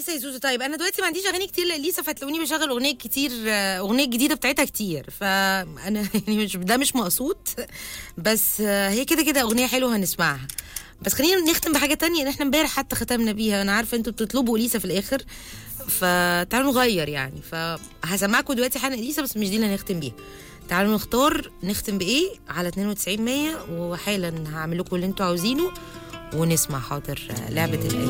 اليسا يا زوزو طيب انا دلوقتي ما عنديش اغاني كتير لاليسا فتلاقوني بشغل اغنيه كتير آه، اغنيه جديده بتاعتها كتير فانا يعني مش ده مش مقصود بس آه، هي كده كده اغنيه حلوه هنسمعها بس خلينا نختم بحاجه تانية ان احنا امبارح حتى ختمنا بيها انا عارفه انتوا بتطلبوا اليسا في الاخر فتعالوا نغير يعني فهسمعكم دلوقتي حاجه اليسا بس مش دي اللي هنختم بيها تعالوا نختار نختم بايه على 92 100 وحالا هعمل لكم اللي انتوا عاوزينه ونسمع حاضر آه، لعبه الايام